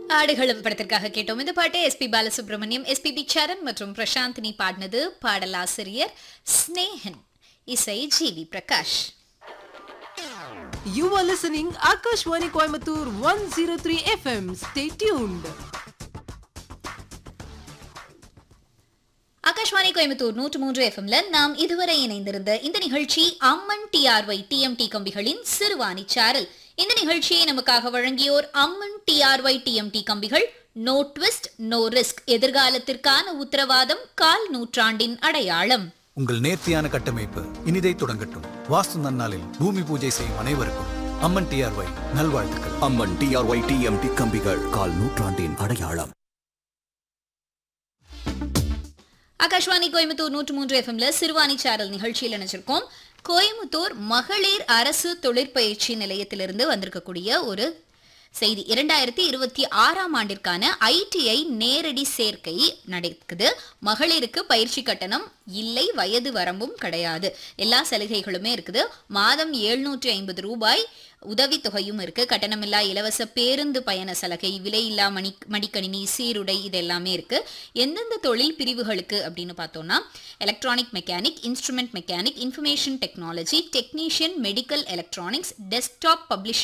ஆடுகளும் படத்திற்காக கேட்டோம் இந்த பாட்டை எஸ்பி பாலசுப்ரமணியம் எஸ்பிபி சரண் மற்றும் பிரசாந்தினி பாடினது பாடலாசிரியர் ஸ்னேகன் இசை GV Prakash You are listening Akashwani Coimbatore 103 FM. Stay tuned. Akashvani Coimbatore நூற்று மூன்று எஃப்எம்ல நாம் இதுவரை இணைந்திருந்த இந்த நிகழ்ச்சி அம்மன் டிஆர்ஒய் டிஎம்டி கம்பிகளின் சிறுவாணி சாரல் இந்த நிகழ்ச்சியை நமக்காக வழங்கியோர் அம்மன் டிஆர்ஒய் டிஎம்டி கம்பிகள் நோ ட்விஸ்ட் நோ ரிஸ்க் எதிர்காலத்திற்கான உத்தரவாதம் கால் நூற்றாண்டின் அடையாளம் உங்கள் நேர்த்தியான கட்டமைப்பு இனிதை தொடங்கட்டும் வாஸ்து நன்னாளில் பூமி பூஜை செய்யும் அனைவருக்கும் அம்மன் டிஆர்ஒய் நல்வாழ்த்துக்கள் அம்மன் டிஆர்ஒய் டிஎம்டி கம்பிகள் கால் நூற்றாண்டின் அடையாளம் ஆகாஷ்வாணி கோயம்புத்தூர் நூற்று மூன்று எஃப்எம்ல சிறுவாணி சாரல் நிகழ்ச்சியில் நினைச்சிருக்கோம் கோயம்புத்தூர் மகளிர் அரசு தொழிற்பயிற்சி நிலையத்திலிருந்து வந்திருக்கக்கூடிய ஒரு செய்தி இரண்டாயிரத்தி இருபத்தி ஆறாம் ஆண்டிற்கான ஐடிஐ நேரடி சேர்க்கை நடக்குது மகளிருக்கு பயிற்சி கட்டணம் இல்லை வயது வரம்பும் கிடையாது எல்லா சலுகைகளுமே இருக்குது மாதம் எழுநூற்றி ஐம்பது ரூபாய் உதவித்தொகையும் இருக்கு கட்டணமில்லா இலவச பேருந்து பயண சலுகை விலையில்லா மணி மடிக்கணினி சீருடை இது எல்லாமே இருக்கு எந்தெந்த தொழில் பிரிவுகளுக்கு அப்படின்னு பார்த்தோம்னா electronic mechanic instrument mechanic information technology technician medical electronics desktop publishing